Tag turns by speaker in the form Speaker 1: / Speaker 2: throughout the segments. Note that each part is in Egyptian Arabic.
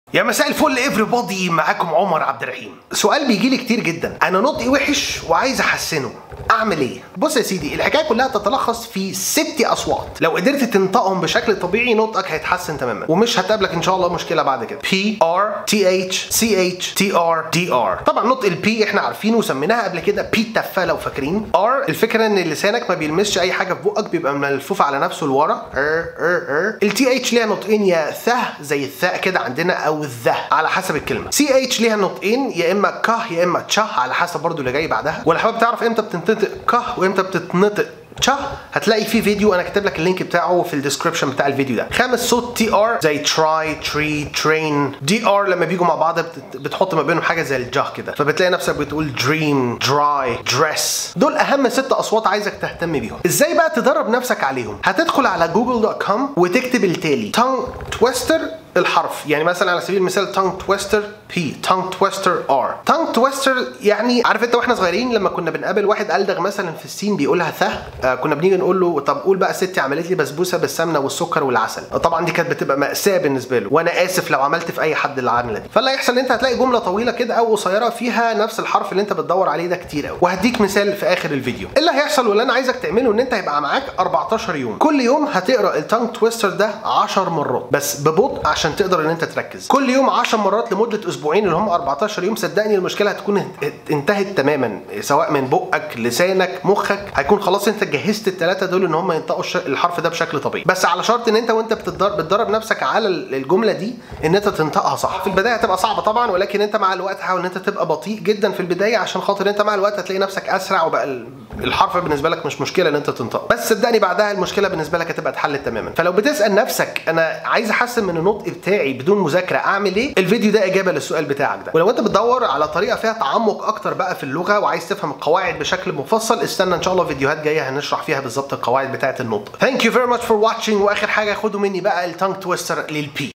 Speaker 1: يا مساء الفل everybody معاكم عمر عبد الرحيم سؤال بيجي لي كتير جدا انا نطقي وحش وعايز احسنه اعمل ايه بص يا سيدي الحكايه كلها تتلخص في ست اصوات لو قدرت تنطقهم بشكل طبيعي نطقك هيتحسن تماما ومش هتقابلك ان شاء الله مشكله بعد كده P R T H C H T R D R طبعا نطق البي احنا عارفينه وسميناها قبل كده بي تفه لو فاكرين R الفكره ان لسانك ما بيلمسش اي حاجه في بقك بيبقى ملفوف على نفسه لورا ار ار ار التي اتش ليها نطقين يا ث زي الثاء كده عندنا او الذ على حسب الكلمه سي اتش ليها نطقين يا اما ك يا اما تش على حسب برضو اللي جاي بعدها ولا حابب تعرف امتى بتنطق ك وامتى بتتنطق تشا هتلاقي في فيديو انا كاتب لك اللينك بتاعه في الديسكربشن بتاع الفيديو ده خامس صوت تي ار زي تراي تري ترين دي ار لما بيجوا مع بعض بت- بتحط ما بينهم حاجه زي الجه كده فبتلاقي نفسك بتقول دريم دراي دريس دول اهم ست اصوات عايزك تهتم بيهم ازاي بقى تدرب نفسك عليهم هتدخل على جوجل دوت كوم وتكتب التالي تانج تويستر الحرف يعني مثلا على سبيل المثال تانج تويستر بي تانج تويستر ار تانج تويستر يعني عارف انت واحنا صغيرين لما كنا بنقابل واحد الدغ مثلا في السين بيقولها ث آه كنا بنيجي نقول له طب قول بقى ستي عملت لي بسبوسه بالسمنه والسكر والعسل آه طبعا دي كانت بتبقى ماساه بالنسبه له وانا اسف لو عملت في اي حد العمله دي فاللي هيحصل ان انت هتلاقي جمله طويله كده او قصيره فيها نفس الحرف اللي انت بتدور عليه ده كتير قوي وهديك مثال في اخر الفيديو إيه اللي هيحصل واللي انا عايزك تعمله ان انت هيبقى معاك 14 يوم كل يوم هتقرا التانج تويستر ده 10 مرات بس ببطء عشان تقدر ان انت تركز كل يوم 10 مرات لمده اسبوعين اللي هم 14 يوم صدقني المشكله هتكون انت- انتهت تماما سواء من بقك لسانك مخك هيكون خلاص انت جهزت الثلاثه دول ان هم ينطقوا الش- الحرف ده بشكل طبيعي بس على شرط ان انت وانت بتتدرب, بتدرب نفسك على ال- الجمله دي ان انت تنطقها صح في البدايه هتبقى صعبه طبعا ولكن انت مع الوقت حاول ان انت تبقى بطيء جدا في البدايه عشان خاطر انت مع الوقت هتلاقي نفسك اسرع وبقى ال- الحرف بالنسبه لك مش مشكله ان انت تنطقه بس صدقني بعدها المشكله بالنسبه لك هتبقى اتحلت تماما فلو بتسال نفسك انا عايز احسن من النطق بتاعي بدون مذاكره اعمل ايه الفيديو ده اجابه للسؤال بتاعك ده ولو انت بتدور على طريقه فيها تعمق اكتر بقى في اللغه وعايز تفهم القواعد بشكل مفصل استنى ان شاء الله فيديوهات جايه هنشرح فيها بالظبط القواعد بتاعه النطق ثانك يو فيري ماتش فور واتشنج واخر حاجه خدوا مني بقى التانج تويستر للبي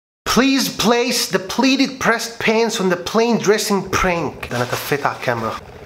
Speaker 1: Please place the pleated pressed pants on the plain dressing prank. ده انا تفيت على الكاميرا